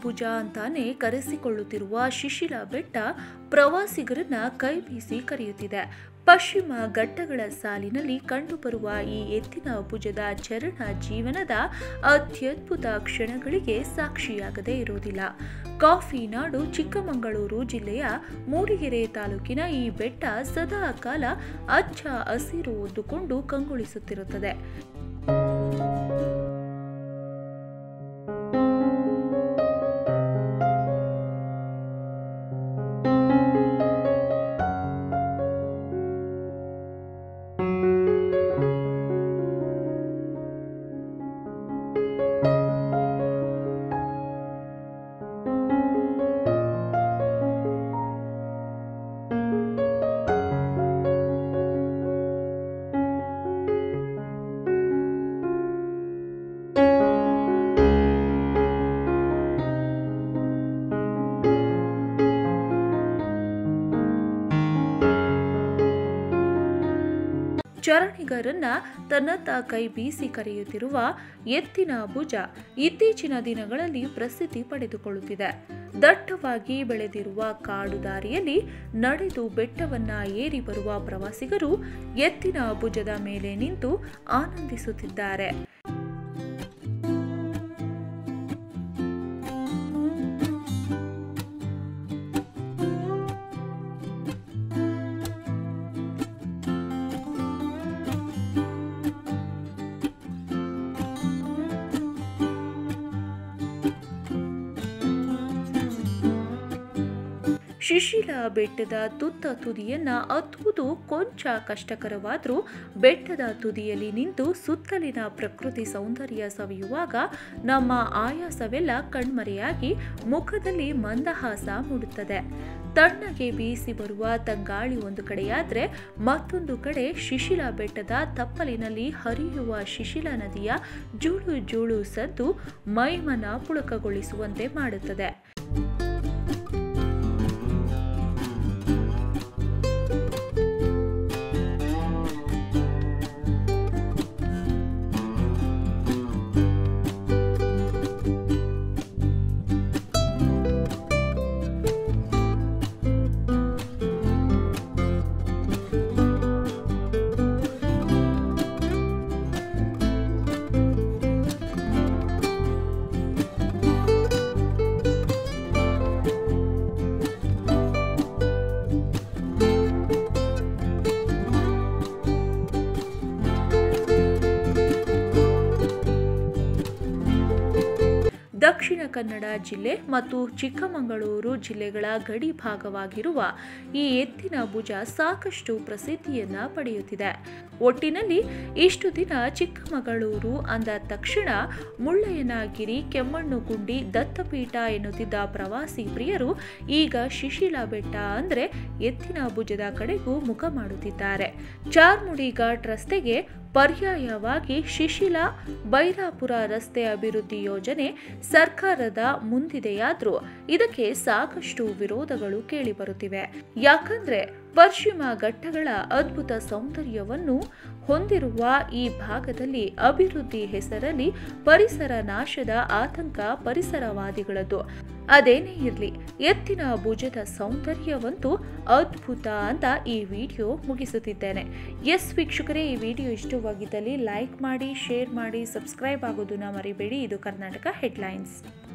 ಭುಜ ಅಂತಾನೆ ಕರೆಸಿಕೊಳ್ಳುತ್ತಿರುವ ಶಿಶಿಲ ಬೆಟ್ಟ ಪ್ರವಾಸಿಗರನ್ನ ಕೈಬೀಸಿ ಕರೆಯುತ್ತಿದೆ ಪಶ್ಚಿಮ ಘಟ್ಟಗಳ ಸಾಲಿನಲ್ಲಿ ಕಂಡುಬರುವ ಈ ಎತ್ತಿನ ಭುಜದ ಚರಣ ಜೀವನದ ಅತ್ಯದ್ಭುತ ಕ್ಷಣಗಳಿಗೆ ಸಾಕ್ಷಿಯಾಗದೇ ಇರುವುದಿಲ್ಲ ಕಾಫಿ ನಾಡು ಚಿಕ್ಕಮಗಳೂರು ಜಿಲ್ಲೆಯ ಮೂಡಿಗೆರೆ ತಾಲೂಕಿನ ಈ ಬೆಟ್ಟ ಸದಾ ಕಾಲ ಅಚ್ಚ ಹಸಿರು ಒದ್ದುಕೊಂಡು ಕಂಗೊಳಿಸುತ್ತಿರುತ್ತದೆ ಚರಣಿಗರನ್ನ ತನ್ನತ್ತ ಕೈ ಬೀಸಿ ಕರೆಯುತ್ತಿರುವ ಎತ್ತಿನ ಭುಜ ಇತ್ತೀಚಿನ ದಿನಗಳಲ್ಲಿ ಪ್ರಸಿದ್ಧಿ ಪಡೆದುಕೊಳ್ಳುತ್ತಿದೆ ದಟ್ಟವಾಗಿ ಬೆಳೆದಿರುವ ಕಾಡು ದಾರಿಯಲ್ಲಿ ನಡೆದು ಬೆಟ್ಟವನ್ನ ಏರಿ ಬರುವ ಪ್ರವಾಸಿಗರು ಎತ್ತಿನ ಭುಜದ ಮೇಲೆ ನಿಂತು ಆನಂದಿಸುತ್ತಿದ್ದಾರೆ ಶಿಶಿಲ ಬೆಟ್ಟದ ತುತ್ತ ತುದಿಯನ್ನ ಹತ್ತುವುದು ಕೊಂಚ ಕಷ್ಟಕರವಾದರೂ ಬೆಟ್ಟದ ತುದಿಯಲ್ಲಿ ನಿಂತು ಸುತ್ತಲಿನ ಪ್ರಕೃತಿ ಸೌಂದರ್ಯ ಸವಿಯುವಾಗ ನಮ್ಮ ಆಯಾಸವೆಲ್ಲ ಕಣ್ಮರೆಯಾಗಿ ಮುಖದಲ್ಲಿ ಮಂದಹಾಸ ಮೂಡುತ್ತದೆ ತಣ್ಣಗೆ ಬೀಸಿ ಬರುವ ತಂಗಾಳಿ ಒಂದು ಕಡೆಯಾದ್ರೆ ಮತ್ತೊಂದು ಕಡೆ ಶಿಶಿಲ ಬೆಟ್ಟದ ತಪ್ಪಲಿನಲ್ಲಿ ಹರಿಯುವ ಶಿಶಿಲ ನದಿಯ ಜೂಳು ಜೂಳು ಸದ್ದು ಮೈಮನ ಪುಳಕಗೊಳಿಸುವಂತೆ ಮಾಡುತ್ತದೆ ದಕ್ಷಿಣ ಕನ್ನಡ ಜಿಲ್ಲೆ ಮತ್ತು ಚಿಕ್ಕಮಗಳೂರು ಜಿಲ್ಲೆಗಳ ಗಡಿ ಭಾಗವಾಗಿರುವ ಈ ಎತ್ತಿನ ಭುಜ ಸಾಕಷ್ಟು ಪ್ರಸಿದ್ಧಿಯನ್ನ ಪಡೆಯುತ್ತಿದೆ ಒಟ್ಟಿನಲ್ಲಿ ಇಷ್ಟು ದಿನ ಚಿಕ್ಕಮಗಳೂರು ಅಂದ ತಕ್ಷಣ ಮುಳ್ಳಯ್ಯನಗಿರಿ ಕೆಮ್ಮಣ್ಣುಗುಂಡಿ ದತ್ತಪೀಠ ಎನ್ನುತ್ತಿದ್ದ ಪ್ರವಾಸಿ ಪ್ರಿಯರು ಈಗ ಶಿಶಿಲ ಬೆಟ್ಟ ಅಂದ್ರೆ ಎತ್ತಿನ ಭುಜದ ಕಡೆಗೂ ಮುಖ ಮಾಡುತ್ತಿದ್ದಾರೆ ಚಾರ್ಮುಡಿ ಘಾಟ್ ರಸ್ತೆಗೆ ಪರ್ಯಾಯವಾಗಿ ಶಿಶಿಲ ಬೈರಾಪುರ ರಸ್ತೆ ಅಭಿವೃದ್ಧಿ ಯೋಜನೆ ಸರ್ಕಾರದ ಮುಂದಿದೆಯಾದ್ರೂ ಇದಕ್ಕೆ ಸಾಕಷ್ಟು ವಿರೋಧಗಳು ಕೇಳಿಬರುತ್ತಿವೆ ಯಾಕಂದ್ರೆ ಪಶ್ಚಿಮ ಘಟ್ಟಗಳ ಅದ್ಭುತ ಸೌಂದರ್ಯವನ್ನು ಹೊಂದಿರುವ ಈ ಭಾಗದಲ್ಲಿ ಅಭಿವೃದ್ಧಿ ಹೆಸರಲ್ಲಿ ಪರಿಸರ ನಾಶದ ಆತಂಕ ಪರಿಸರವಾದಿಗಳದ್ದು ಅದೇನೇ ಇರಲಿ ಎತ್ತಿನ ಭುಜದ ಸೌಂದರ್ಯವಂತೂ ಅದ್ಭುತ ಅಂತ ಈ ವಿಡಿಯೋ ಮುಗಿಸುತ್ತಿದ್ದೇನೆ ಎಸ್ ವೀಕ್ಷಕರೇ ಈ ವಿಡಿಯೋ ಇಷ್ಟವಾಗಿದ್ದಲ್ಲಿ ಲೈಕ್ ಮಾಡಿ ಶೇರ್ ಮಾಡಿ ಸಬ್ಸ್ಕ್ರೈಬ್ ಆಗೋದನ್ನ ಮರಿಬೇಡಿ ಇದು ಕರ್ನಾಟಕ ಹೆಡ್ಲೈನ್ಸ್